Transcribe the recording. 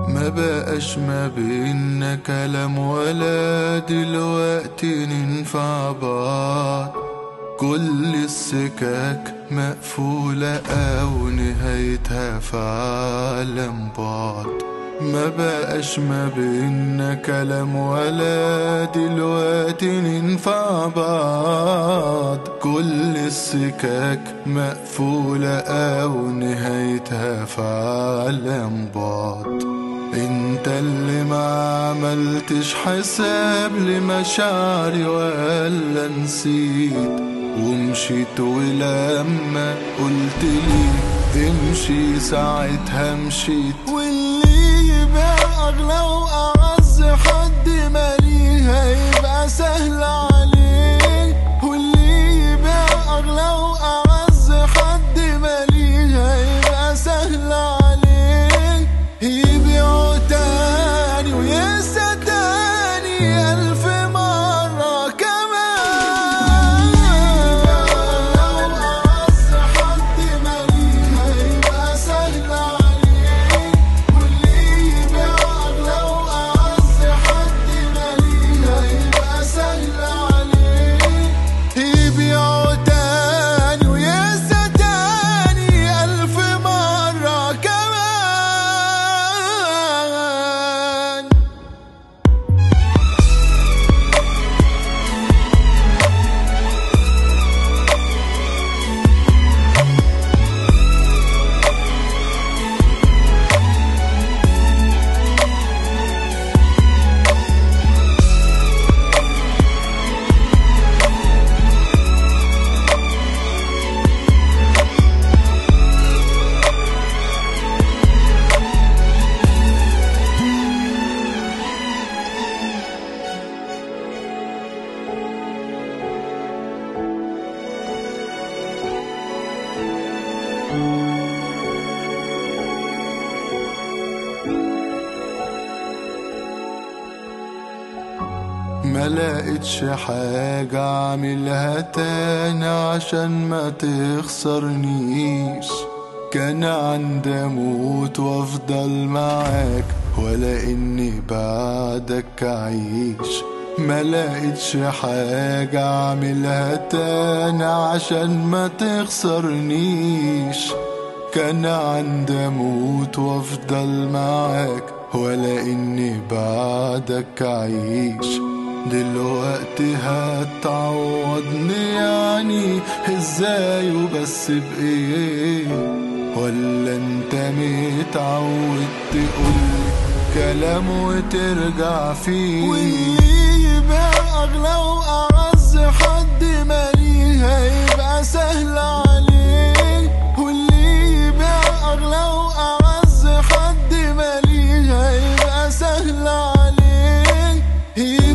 ما بقاش ما بينا كلام ولا دلوقتي ننفع بعض كل السكاك مقفولة أو نهايتها في عالم بعض ما بقاش ما بينا كلام ولا دلوقتي ننفع بعض كل السكاك مقفولة أو نهايتها في عالم بعض انت اللي ما عملتش حساب لمشاعري ولا نسيت ومشيت ولما قلت لي امشي ساعتها مشيت واللي يبقى أغلى وأعز حد ماليها يبقى سهل عليه واللي يبقى أغلى وأعز حد ماليها يبقى سهل عليه يبيعوا تاني وينسى تاني ألف مرة كمان لو أعز حد ماليها يبقى سهل عليه واللي يبيع أغلى وأعز حد ماليها يبقى سهل عليه يبيعوا تاني وينسى تاني ألف مرة كمان ما لقيتش حاجة اعملها تاني عشان ما تخسرنيش كان عندي اموت وافضل معاك ولا اني بعدك اعيش ما لقيتش حاجة اعملها تاني عشان ما تخسرنيش كان عندي اموت وافضل معاك ولا اني بعدك اعيش دلوقتي هتعوضني يعني ازاي وبس بايه ولا انت متعود تقول كلام وترجع فيه واللي يبقى أغلى وأعز حد ماليها يبقى سهل عليه واللي يبقى أغلى وأعز حد ماليها يبقى سهل عليه